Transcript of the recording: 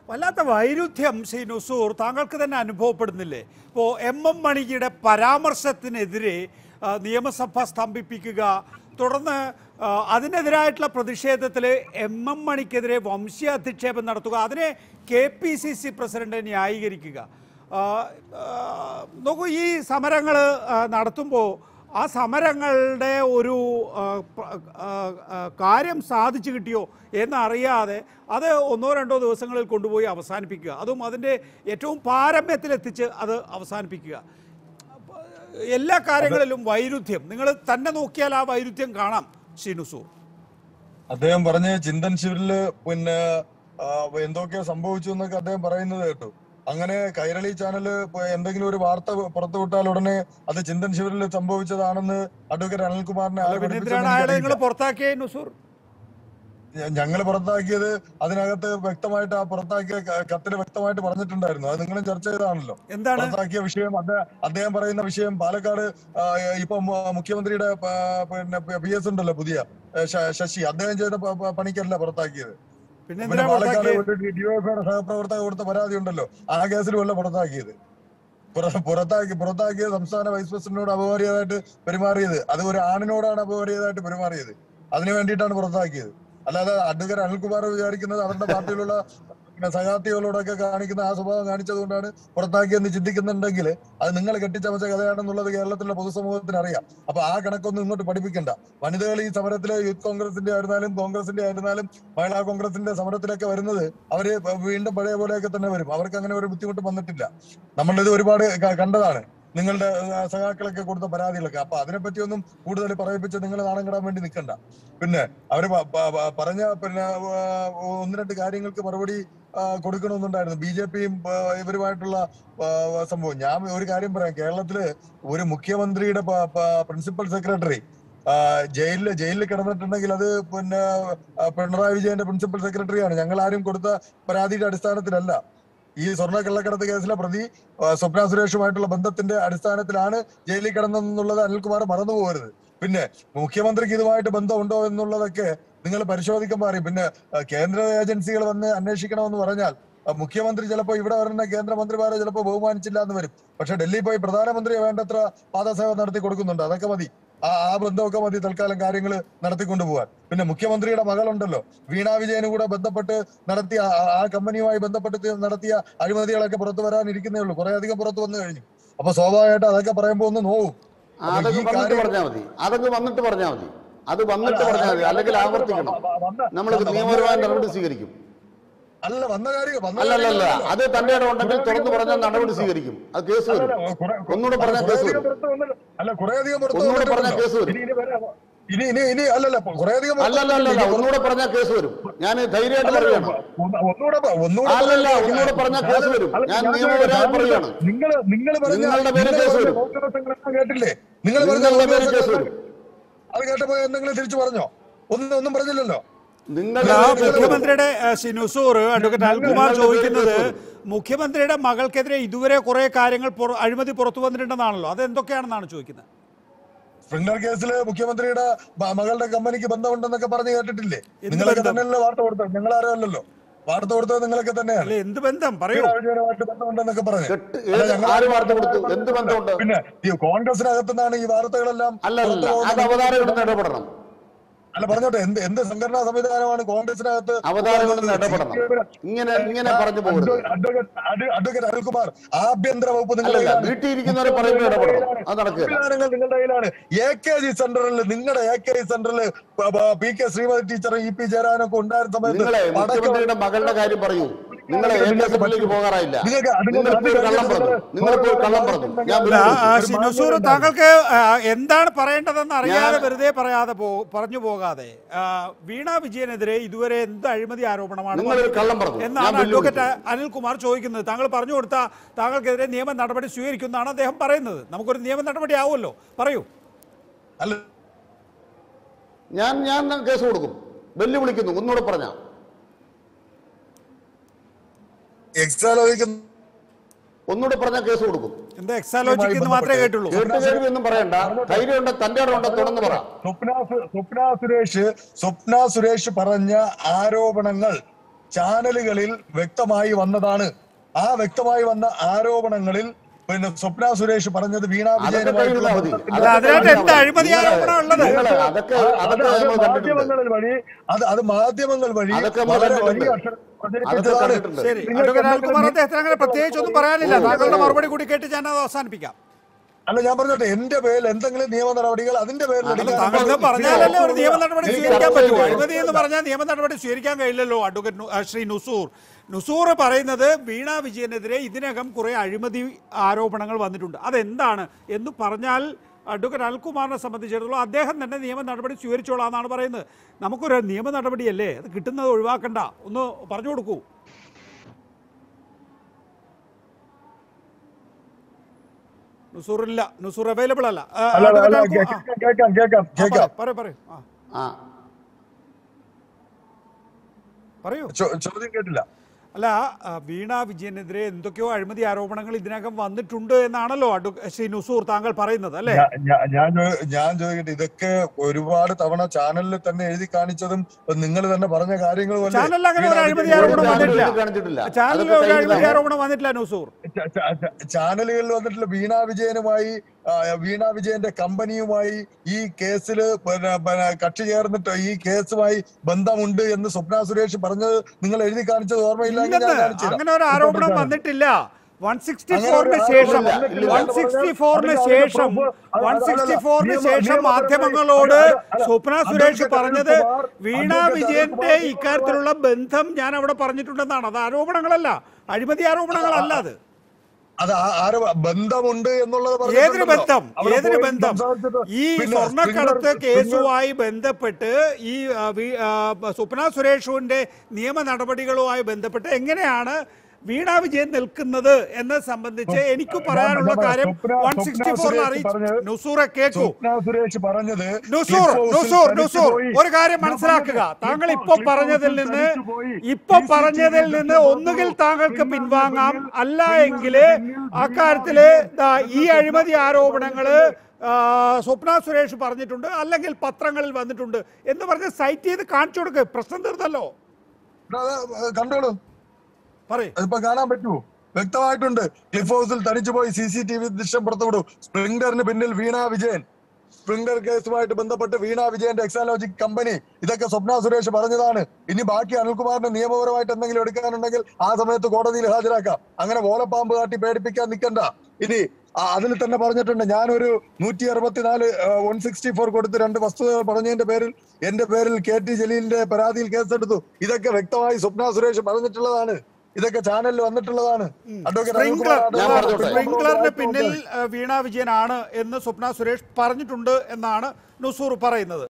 വല്ലാത്ത വൈരുദ്ധ്യം ശ്രീ നുസൂർ താങ്കൾക്ക് തന്നെ അനുഭവപ്പെടുന്നില്ലേ ഇപ്പോൾ എം എം മണിയുടെ പരാമർശത്തിനെതിരെ ആ, നിയമസഭ സ്തംഭിപ്പിക്കുക തുടർന്ന് ആ, അതിനെതിരായിട്ടുള്ള പ്രതിഷേധത്തിൽ എം എം മണിക്കെതിരെ വംശീയ അധിക്ഷേപം നടത്തുക അതിനെ K P C C president ന്യായീകരിക്കുക ആ, ആ, നോക്കൂ ഈ സമരങ്ങൾ നടത്തുമ്പോൾ ആ സമരങ്ങളുടെ ഒരു ആ, പ- ആ, ആ, കാര്യം സാധിച്ചു കിട്ടിയോ എന്നറിയാതെ അത് ഒന്നോ രണ്ടോ ദിവസങ്ങളിൽ കൊണ്ടുപോയി അവസാനിപ്പിക്കുക അതും അതിൻ്റെ ഏറ്റവും പാരമ്യത്തിലെത്തിച്ച് അത് അവസാനിപ്പിക്കുക അപ്പൊ എല്ലാ കാര്യങ്ങളിലും വൈരുദ്ധ്യം നിങ്ങൾ തന്നെ നോക്കിയാൽ ആ വൈരുദ്ധ്യം കാണാം ഷിനുസൂർ അദ്ദേഹം പറഞ്ഞ ചിന്തൻ ശിവരില് പിന്നെ ആ, എന്തൊക്കെയോ സംഭവിച്ചു എന്നൊക്കെ അദ്ദേഹം പറയുന്നത് കേട്ടു അങ്ങനെ കൈരളി ചാനല് ഇപ്പൊ എന്തെങ്കിലും ഒരു വാർത്ത പുറത്തു വിട്ടാൽ ഉടനെ അത് ചിന്തൻ ശിവരിൽ സംഭവിച്ചതാണെന്ന് അഡ്വക്കേറ്റ് അനിൽകുമാറിനെ അല്ല ആര് പിന്നെ പഠിപ്പിച്ചെന്ന് എന്തിനാണ് അയാളെ നിങ്ങൾ എനിക്കറിയില്ല. പുറത്താക്കിയേ നുസൂർ ഞങ്ങൾ പുറത്താക്കിയത് അതിനകത്ത് വ്യക്തമായിട്ട് ആ പുറത്താക്കിയ ക- കത്തില് വ്യക്തമായിട്ട് പറഞ്ഞിട്ടുണ്ടായിരുന്നു അത് നിങ്ങളും ചർച്ച ചെയ്തതാണല്ലോ എന്താണ് പുറത്താക്കിയ വിഷയം അദ്ദേഹം അദ്ദേഹം പറയുന്ന വിഷയം പാലക്കാട് ആ, ഇപ്പൊ മു- മുഖ്യമന്ത്രിയുടെ പ- പിന്നെ പി എസ് ഉണ്ടല്ലോ പുതിയ ഏ, ശ- ശശി അദ്ദേഹം ചെയ്ത പ- പ- പണിക്കല്ല പുറത്താക്കിയത് പിന്നെ പിന്നെ എന്തിനാ പാലക്കാട് പുറത്താക്കിയേ ഒരു ഡിവൈഎഫ്ഐയുടെ സഹപ്രവർത്തക കൊടുത്ത പരാതി ഉണ്ടല്ലോ ആ കേസിൽ വല്ല പുറത്താക്കിയത് പുറ- പുറത്താക്കി പുറത്താക്കിയ സംസ്ഥാന വൈസ് പ്രസിഡന്റിനോട് അപമര്യാദയായിട്ട് പെരുമാറിയത് അത് ഒരു ആണിനോടാണ് അപമര്യാദയായിട്ട് പെരുമാറിയത് അതിനു വേണ്ടിയിട്ടാണ് പുറത്താക്കിയത് അല്ലാതെ അഡ്വക്കേറ്റ് അനിൽകുമാർ വിചാരിക്കുന്നത് അവരുടെ പാർട്ടിയിലുള്ള പിന്നെ സഹാർത്ഥികളോടൊക്കെ കാണിക്കുന്ന ആ സ്വഭാവം കാണിച്ചത് കൊണ്ടാണ് പുറത്താക്കിയെന്ന് ചിന്തിക്കുന്നുണ്ടെങ്കിൽ അത് നിങ്ങൾ കെട്ടിച്ചമച്ച കഥയാണെന്നുള്ളത് കേരളത്തിലെ പൊതുസമൂഹത്തിന് അറിയാം അപ്പൊ ആ കണക്കൊന്നും ഇങ്ങോട്ട് പഠിപ്പിക്കണ്ട വനിതകൾ ഈ സമരത്തില് യൂത്ത് കോൺഗ്രസിന്റെ ആയിരുന്നാലും കോൺഗ്രസിന്റെ ആയിരുന്നാലും മഹിളാ കോൺഗ്രസിന്റെ സമരത്തിലൊക്കെ വരുന്നത് അവര് വീണ്ടും പഴയ പോലെയൊക്കെ തന്നെ വരും അവർക്ക് അങ്ങനെ ഒരു ബുദ്ധിമുട്ട് വന്നിട്ടില്ല നമ്മളിത് ഒരുപാട് ക- കണ്ടതാണ് നിങ്ങളുടെ ആ, സഖാക്കളൊക്കെ കൊടുത്ത പരാതികളൊക്കെ അപ്പൊ അതിനെപ്പറ്റിയൊന്നും കൂടുതൽ പറയിപ്പിച്ച് നിങ്ങൾ നാണം കെടാൻ വേണ്ടി നിൽക്കണ്ട പിന്നെ അവര് പ- പ- പ- പറഞ്ഞ പിന്നെ ആ, ഒന്ന് രണ്ട് കാര്യങ്ങൾക്ക് മറുപടി ആ, കൊടുക്കണമെന്നുണ്ടായിരുന്നു ബി ജെ പിയും ഇവരുമായിട്ടുള്ള ആ, സംഭവം ഞാൻ ഒരു കാര്യം പറയാം കേരളത്തില് ഒരു മുഖ്യമന്ത്രിയുടെ പ്രിൻസിപ്പൽ സെക്രട്ടറി ജയിലില് ജയിലിൽ കിടന്നിട്ടുണ്ടെങ്കിൽ അത് പിന്നെ ആ, പിണറായി വിജയന്റെ പ്രിൻസിപ്പൽ സെക്രട്ടറിയാണ് ഞങ്ങൾ ആരും കൊടുത്ത പരാതിയുടെ അടിസ്ഥാനത്തിലല്ല ഈ സ്വർണ്ണ കള്ളക്കടത്ത് കേസിലെ പ്രതി ആ, സ്വപ്ന സുരേഷുമായിട്ടുള്ള ബന്ധത്തിന്റെ അടിസ്ഥാനത്തിലാണ് ജയിലിൽ കിടന്നതെന്നുള്ളത് അനിൽകുമാർ മറന്നു പോകരുത് പിന്നെ മുഖ്യമന്ത്രിക്ക് ഇതുമായിട്ട് ബന്ധമുണ്ടോ എന്നുള്ളതൊക്കെ നിങ്ങൾ പരിശോധിക്കുമ്പോൾ അറിയും പിന്നെ ആ, കേന്ദ്ര ഏജൻസികൾ വന്ന് അന്വേഷിക്കണമെന്ന് പറഞ്ഞാൽ ആ, മുഖ്യമന്ത്രി ചിലപ്പോൾ ഇവിടെ വരുന്ന കേന്ദ്രമന്ത്രിമാരെ ചിലപ്പോൾ ബഹുമാനിച്ചില്ല എന്ന് വരും പക്ഷെ ഡൽഹി പോയി പ്രധാനമന്ത്രിയെ വേണ്ടത്ര പാദസേവ നടത്തി കൊടുക്കുന്നുണ്ട് അതൊക്കെ മതി ആ ആ ബന്ധമൊക്കെ മതി തൽക്കാലം കാര്യങ്ങൾ നടത്തിക്കൊണ്ടു പോകാൻ പിന്നെ മുഖ്യമന്ത്രിയുടെ മകളുണ്ടല്ലോ വീണ വിജയനും കൂടെ ബന്ധപ്പെട്ട് നടത്തിയ ആ- ആ കമ്പനിയുമായി ബന്ധപ്പെട്ട് നടത്തിയ അഴിമതികളൊക്കെ പുറത്തു വരാനിരിക്കുന്നേ ഉള്ളൂ കുറെ അധികം പുറത്തു വന്നു കഴിഞ്ഞു അപ്പൊ സ്വാഭാവികമായിട്ട് അതൊക്കെ പറയുമ്പോൾ ഒന്ന് നോവും ആ, അതൊക്കെ ഈ വന്നിട്ട് കാര്യം- പറഞ്ഞാൽ മതി അതൊക്കെ വന്നിട്ട് പറഞ്ഞാൽ മതി അത് വന്നിട്ട് പറഞ്ഞാൽ മതി അല്ലെങ്കിൽ ആവർത്തിക്കണം വന്ന- നമ്മൾ വന്ന- നിയമപരമായ വന്ന നടപടി സ്വീകരിക്കും അല്ല വന്ന കാര്യം വന്ന അല്ലല്ലല്ല കാര്യങ്ങളല്ല. അത് തന്റെ ഇടം ഉണ്ടെങ്കിൽ കുറെ തുറന്നു അധികം പറഞ്ഞാൽ പുറത്ത് നടപടി വന്നിട്ടുണ്ടോ? സ്വീകരിക്കും അത് കേസ് വരും അല്ലല്ല, കുറെ- ഒന്നുകൂടെ അല്ല, പറഞ്ഞാൽ കുറെ കേസ് അധികം വരും പുറത്ത് വന്നിട്ട്- അല്ല കുറെ അധികം പുറത്ത് ഒന്നുകൂടെ പറഞ്ഞാൽ വന്നിട്ടുണ്ടല്ലോ. കേസ് വരും. ഇനി ഇനി വരാം. ഇനി ഇനി ഇനി അല്ലല്ല കുറെ അധികം പുറത്ത് അല്ലല്ലല്ല വന്നിട്ടുണ്ട്. ഒന്നുകൂടെ പറഞ്ഞാൽ കേസ് വരും ഞാൻ ധൈര്യമായിട്ട് അല്ലല്ല, പറയുകയാണ് ഒന്ന് ഒന്നുകൂടെ പ- ഒന്നുകൂടെ അല്ലല്ല, പറഞ്ഞാൽ ഒന്നുകൂടെ പറഞ്ഞാൽ കേസ് വരും. അല്ല, ഞാൻ ഞാൻ നിയമപരമായി ഞാൻ പറയുകയാണ്. നിങ്ങള് നിങ്ങൾ പറഞ്ഞ നിങ്ങളുടെ പേരിൽ നിങ്ങൾ കേസ് പറഞ്ഞ വരും. കോൺഗ്രസ് സംഘടന കേട്ടില്ലേ നിങ്ങൾ പറഞ്ഞ നിങ്ങളുടെ പേരിൽ കോൺഗ്രസ് കേസ് സംഘടന- അത് കേട്ടപ്പോ എന്തെങ്കിലും തിരിച്ചു പറഞ്ഞോ ഒന്നും ഒന്നും പറഞ്ഞില്ലല്ലോ നിങ്ങളുടെ അല്ല, പേരിൽ കേസ് വരും. മുഖ്യമന്ത്രിയുടെ ഏഹ്, സിനുസൂർ അഡ്വക്കേറ്റ് അൽകുമാർ ഞങ്ങളുടെ ചോദിക്കുന്നത് പേരിൽ മുഖ്യമന്ത്രിയുടെ മകൾക്കെതിരെ ഇതുവരെ കുറെ കാര്യങ്ങൾ പുറ- അഴിമതി പുറത്തു വന്നിട്ടുണ്ടെന്നാണല്ലോ അത് എന്തൊക്കെയാണെന്നാണ് ചോദിക്കുന്നത് സ്പ്രിംഗ്ലർ കേസില് മുഖ്യമന്ത്രിയുടെ മ- മകളുടെ കമ്പനിക്ക് ബന്ധമുണ്ടെന്നൊക്കെ പറഞ്ഞ് കേട്ടിട്ടില്ലേ എന്ത് നിങ്ങളൊക്കെ ബന്ധം? തന്നെയല്ലേ വാർത്ത കൊടുത്തത് ഞങ്ങൾ ആരും അല്ലല്ലോ വാർത്ത കൊടുത്തത് നിങ്ങളൊക്കെ തന്നെയാണ് അല്ലെ എന്ത് ബന്ധം പറയൂ പിണറായി വിജയനുമായിട്ട് ബന്ധമുണ്ടെന്നൊക്കെ പറഞ്ഞു കെട്ട് ഏത് ആര് വാർത്ത കൊടുത്തു എന്ത് ബന്ധമുണ്ട് പിന്നെ ഈ കോൺഗ്രസിനകത്ത് നിന്നാണ് ഈ വാർത്തകളെല്ലാം അല്ലല്ല പുറത്ത് പോകുന്നത്. അത് അവതാരകടന്ന് ഇടപെടണം അല്ല പറഞ്ഞോട്ടെ എന്ത് എന്ത് സംഘടനാ സംവിധാനമാണ് കോൺഗ്രസിനകത്ത് അവതാരകടന്ന് ഇടപെടണം ഇങ്ങനെ ഇങ്ങനെ പറഞ്ഞു പോകരുത് അഡ്വക്കേറ്റ് അഡ്വ- അഡ്വക്കേറ്റ് അനിൽകുമാർ ആഭ്യന്തര വകുപ്പ് നിങ്ങളുടെ അല്ലല്ല കയ്യിലാണ്. വീട്ടിൽ ഇരിക്കുന്നവരെ പറയുമ്പോൾ ഇടപെടണം അത് നടക്കില്ല സംവിധാനങ്ങൾ നിങ്ങളുടെ കയ്യിലാണ് എ കെ ജി സെന്ററിൽ നിങ്ങളുടെ എ കെ ജി സെന്ററിൽ പി കെ ശ്രീമതി ടീച്ചറും ഇ പി ജയരാനൊക്കെ ഉണ്ടായിരുന്ന സമയത്ത് നിങ്ങളെ പടക്കം- മുഖ്യമന്ത്രിയുടെ മകളുടെ കാര്യം പറയൂ നിങ്ങളെ എ കെ സെന്ററിലേക്ക് പോകാറായില്ല നിങ്ങൾക്ക് അത് നിങ്ങൾ ഇപ്പോൾ ഒരു കള്ളം പറഞ്ഞു നിങ്ങൾ ഇപ്പോൾ ഒരു കള്ളം പറഞ്ഞു ഞാൻ അല്ല വിരോധിച്ചു. ആ, ഒരു സിനുസൂർ മാന്യത താങ്കൾക്ക് ആ, എന്താണ് പറയേണ്ടതെന്ന് അറിയാതെ ഞാൻ- വെറുതെ പറയാതെ പോ പറഞ്ഞു പോകാതെ ആ, വീണ വിജയനെതിരെ ഇതുവരെ എന്ത് അഴിമതി ആരോപണമാണ് നിങ്ങൾ ഒരു കള്ളം പറഞ്ഞു. ഞാൻ എന്നാണ് വെല്ലുവിളിച്ചു. അഡ്വക്കേറ്റ് അനിൽകുമാർ ചോദിക്കുന്നത് താങ്കൾ പറഞ്ഞു കൊടുത്ത താങ്കൾക്കെതിരെ നിയമ നടപടി സ്വീകരിക്കുമെന്നാണ് അദ്ദേഹം പറയുന്നത് നമുക്കൊരു നിയമ നടപടി ആവുമല്ലോ പറയൂ അല്ല ഞാൻ ഞാൻ കേസ് കൊടുക്കും വെല്ലുവിളിക്കുന്നു ഒന്നുകൂടെ പറഞ്ഞ എക്സാലോചിക്കുന്ന ഒന്നുകൂടെ പറഞ്ഞാൽ കേസ് കൊടുക്കും എന്താ എക്സാലോജിക്ക് എന്ന് മാത്രമേ കേട്ടുള്ളൂ കേട്ട് കേൾവി ഒന്നും പറയണ്ട ധൈര്യമുണ്ട് തന്റെ ഇടം ഉണ്ട് തുറന്ന് പറ സ്വപ്ന സു- സ്വപ്ന സുരേഷ് സ്വപ്ന സുരേഷ് പറഞ്ഞ ആരോപണങ്ങൾ ചാനലുകളിൽ വ്യക്തമായി വന്നതാണ് ആ വ്യക്തമായി വന്ന ആരോപണങ്ങളിൽ പിന്നെ സ്വപ്ന സുരേഷ് പറഞ്ഞത് വീണ അതൊക്കെ വിജയനുമായിട്ടുള്ള കഴിഞ്ഞാൽ മതി. ബന്ധത്തിൽ- അല്ല, അതിനകത്ത് എന്ത് അഴിമതി ആരോപണം ഉള്ളത്? നിങ്ങള് അതൊക്കെ അത് അതൊക്കെ അത് നമ്മൾ കണ്ടിട്ടുണ്ട് മാധ്യമങ്ങൾ വഴി അത് അത് മാധ്യമങ്ങൾ വഴി അതൊക്കെ നമ്മൾ വളരെ കണ്ടിട്ടുണ്ട്. വലിയ അക്ഷരം അതൊക്കെ പ്രചരിപ്പിച്ചതാണ് കണ്ടിട്ടുണ്ട്. ശരി നിങ്ങൾക്ക് അഡ്വക്കേറ്റ് എന്തെങ്കിലും അൽകുമാർ അദ്ദേഹത്തിന് അങ്ങനെ പ്രത്യേകിച്ച് ഒന്നും പറയാനില്ല താങ്കളുടെ മറുപടി കൂടി കേട്ട് ഞാൻ അത് അവസാനിപ്പിക്കാം അല്ല ഞാൻ പറഞ്ഞോട്ടെ എന്റെ പേരിൽ എന്തെങ്കിലും നിയമ നടപടികൾ അതിന്റെ പേരിൽ അല്ല എടുക്കാൻ താങ്കൾ ഇത് ഇപ്പോൾ പറഞ്ഞാലല്ലേ ഒരു നിയമ നടപടി എനിക്ക് സ്വീകരിക്കാൻ ചർച്ച പറ്റുമോ ചെയ്യണം. അഴിമതി എന്ന് പറഞ്ഞാൽ നിയമ നടപടി സ്വീകരിക്കാൻ കഴിയില്ലല്ലോ അഡ്വക്കേറ്റ് നു- ആ, ശ്രീ നുസൂർ നുസൂർ പറയുന്നത് വീണ വിജയനെതിരെ ഇതിനകം കുറെ അഴിമതി ആരോപണങ്ങൾ വന്നിട്ടുണ്ട് അതെന്താണ് എന്ന് പറഞ്ഞാൽ അഡ്വക്കേറ്റ് അൽകുമാറിനെ സംബന്ധിച്ചിടത്തോളം അദ്ദേഹം തന്നെ നിയമ നടപടി സ്വീകരിച്ചോളാം എന്നാണ് പറയുന്നത് നമുക്കൊരു നിയമ നടപടിയല്ലേ അത് കിട്ടുന്നത് ഒഴിവാക്കണ്ട ഒന്ന് പറഞ്ഞു കൊടുക്കൂ നുസൂറില്ല നുസൂർ അവൈലബിൾ അല്ല ആ, അല്ല അല്ല, അഡ്വക്കേറ്റ് അല്ല അൽകു- ആ, കേൾക്കാം കേൾക്കാം കേൾക്കാം ആ, കേൾക്കാം പറയൂ പറയൂ ആ, ആ പറയൂ ചോ- ചോദ്യം കേട്ടില്ല അല്ല ആ, വീണ വിജയനെതിരെ എന്തൊക്കെയോ അഴിമതി ആരോപണങ്ങൾ ഇതിനകം വന്നിട്ടുണ്ട് എന്നാണല്ലോ അഡ്വ ശ്രീ നുസൂർ താങ്കൾ പറയുന്നത് അല്ലേ ഞാ- ഞാ- ഞാൻ ചോ- ഞാൻ ചോദിക്കട്ടെ ഇതൊക്കെ ഒരുപാട് തവണ ചാനലിൽ തന്നെ എഴുതി കാണിച്ചതും നിങ്ങൾ തന്നെ പറഞ്ഞ കാര്യങ്ങളും അല്ലേ? ചാനലിൽ അങ്ങനെ ഒരു വീണ അഴിമതി വിജയൻ ആരോപണം ചാനലിൽ വന്നിട്ടില്ല എഴുതി കാണിച്ചിട്ടില്ല. ചാനലിൽ അതൊക്കെ ഒരു അഴിമതി കഴിഞ്ഞതാണ്. ആരോപണം വന്നിട്ടില്ല നുസൂർ ച- ച- ച- ചാനലുകളിൽ വന്നിട്ടുള്ള വീണ വിജയനുമായി ആ, വീണ വിജയന്റെ കമ്പനിയുമായി ഈ കേസില് പിന്നെ പിന്നെ കക്ഷി ചേർന്നിട്ട് ഈ കേസുമായി ബന്ധമുണ്ട് എന്ന് സ്വപ്ന സുരേഷ് പറഞ്ഞത് നിങ്ങൾ എഴുതി കാണിച്ചത് ഓർമ്മയില്ലെങ്കിൽ ഞാൻ ഇല്ലെന്ന് കാണിച്ചു തരാം. അങ്ങനെ ഒരു ആരോപണം ഇപ്പോൾ വന്നിട്ടില്ല വൺ സിക്സ്റ്റി അങ്ങനെ ഫോറിന് ഒരു ശേഷം ആരോപണം വന്നിട്ടില്ല. വൺ സിക്സ്റ്റി ഫോറിന് അതിന് ശേഷം അതിന് പ്രൂഫ് വൺ അത് സിക്സ്റ്റി അതല്ല. ഫോറിന് നിയമ- ശേഷം നിയമപരമായി മാധ്യമങ്ങളോട് അല്ല, അല്ല. സ്വപ്ന അഡ്വക്കേറ്റ് സുരേഷ് പറഞ്ഞത് അനിൽകുമാർ, വീണ അഡ്വക്കേറ്റ് വിജയന്റെ അനിൽകുമാർ ഇക്കാര്യത്തിലുള്ള ബന്ധം ഞാൻ അവിടെ പറഞ്ഞിട്ടുണ്ടെന്നാണ് അത് ആരോപണങ്ങളല്ല അഴിമതി ആരോപണങ്ങളല്ല അത് അത് ആ- ആരോ ബന്ധമുണ്ട് എന്നുള്ളത് ഏതൊരു പറഞ്ഞിട്ടുണ്ടല്ലോ. ബന്ധം അവിടെ ഏതൊരു പോയി ബന്ധം സംസാരിച്ചിട്ട് ഈ പിന്നെ സ്വർണ്ണക്കടത്ത് സ്പ്രിംഗർ- കേസുമായി ബന്ധപ്പെട്ട് ഈ ആ, വി- ആ, സ്വപ്ന സുരേഷിന്റെ നിയമ നടപടികളുമായി ബന്ധപ്പെട്ട് എങ്ങനെയാണ് വീണ വിജയൻ നിൽക്കുന്നത് എന്നെ സംബന്ധിച്ച് എനിക്ക് ഞാൻ പറയാനുള്ള പറയാം. കാര്യം സ്വപ്ന- വൺ സ്വപ്ന സിക്സ്റ്റി ഫോറിൽ സുരേഷ് അറിയിച്ചു പറഞ്ഞത് നുസൂറെ കേൾക്കൂ സ്വപ്ന സുരേഷ് പറഞ്ഞത് നുസൂർ ക്ലിഫ് ഹൗസിൽ നുസൂർ തനിച്ച് നുസൂർ പോയി. ഒരു കാര്യം ഞാൻ മനസ്സിലാക്കുക പറഞ്ഞത് താങ്കൾ ക്ലിഫ് ഇപ്പൊ ഹൗസിൽ പറഞ്ഞതിൽ നിന്ന് തനിച്ച് പോയി. ഇപ്പൊ CCTV പറഞ്ഞതിൽ നിന്ന് ദൃശ്യം ഒന്നുകിൽ പുറത്തു താങ്കൾക്ക് പിന്നിൽ പിൻവാങ്ങാം പിന്നിൽ അല്ല പിന്നിൽ എങ്കില് പിന്നിൽ അക്കാര്യത്തില് ദാ ഈ സ്വപ്ന അഴിമതി സുരേഷ് ആരോപണങ്ങള് പറഞ്ഞിട്ടുണ്ട്. ആ, സ്വപ്ന സുരേഷ് പറഞ്ഞിട്ടുണ്ട് അല്ലെങ്കിൽ പത്രങ്ങളിൽ വന്നിട്ടുണ്ട് എന്ന് പറഞ്ഞ് സൈറ്റ് ചെയ്ത് കാണിച്ചു കൊടുക്ക് പ്രശ്നം തീർന്നല്ലോ അത് കണ്ടോളൂ പറയും അതിപ്പോ കാണാൻ പറ്റുമോ വ്യക്തമായിട്ടുണ്ട് ക്ലിഫ് ഹൗസിൽ തനിച്ചു പോയി സി സി ടി വി ദൃശ്യം പുറത്തുവിടൂ സ്പ്രിംഗ്ലറിന് പിന്നിൽ വീണ വിജയൻ സ്പ്രിംഗ്ലർ കേസുമായിട്ട് ബന്ധപ്പെട്ട് വീണ വിജയന്റെ എക്സാലോജിക് കമ്പനി ഇതൊക്കെ സ്വപ്ന സുരേഷ് പറഞ്ഞതാണ് ഇനി ബാക്കി അനിൽകുമാറിന് നിയമപരമായിട്ട് എന്തെങ്കിലും എടുക്കാനുണ്ടെങ്കിൽ ആ സമയത്ത് കോടതിയിൽ ഹാജരാക്കാം അങ്ങനെ ഓലപ്പാമ്പ് കാട്ടി പേടിപ്പിക്കാൻ നിൽക്കണ്ട ഇനി ആ, അതിൽ തന്നെ പറഞ്ഞിട്ടുണ്ട് ഞാനൊരു നൂറ്റി അറുപത്തിനാല് വൺ സിക്സ്റ്റി ഫോർ കൊടുത്ത് രണ്ട് വസ്തുതകൾ പറഞ്ഞതിന്റെ പേരിൽ എന്റെ പേരിൽ കെ ടി ജലീലിന്റെ പരാതിയിൽ കേസെടുത്തു ഇതൊക്കെ വ്യക്തമായി സ്വപ്ന സുരേഷ് പറഞ്ഞിട്ടുള്ളതാണ് ഇതൊക്കെ ചാനലിൽ വന്നിട്ടുള്ളതാണ് അഡ്വക്കേറ്റ് സ്പ്രിംഗ്ലർ അനിൽകുമാർ ഞാൻ പറഞ്ഞോട്ടെ. സ്പ്രിംഗ്ലറിന് പിന്നിൽ ആ, വീണ വിജയനാണ് എന്ന് സ്വപ്ന സുരേഷ് പറഞ്ഞിട്ടുണ്ട് എന്നാണ് നുസൂർ പറയുന്നത്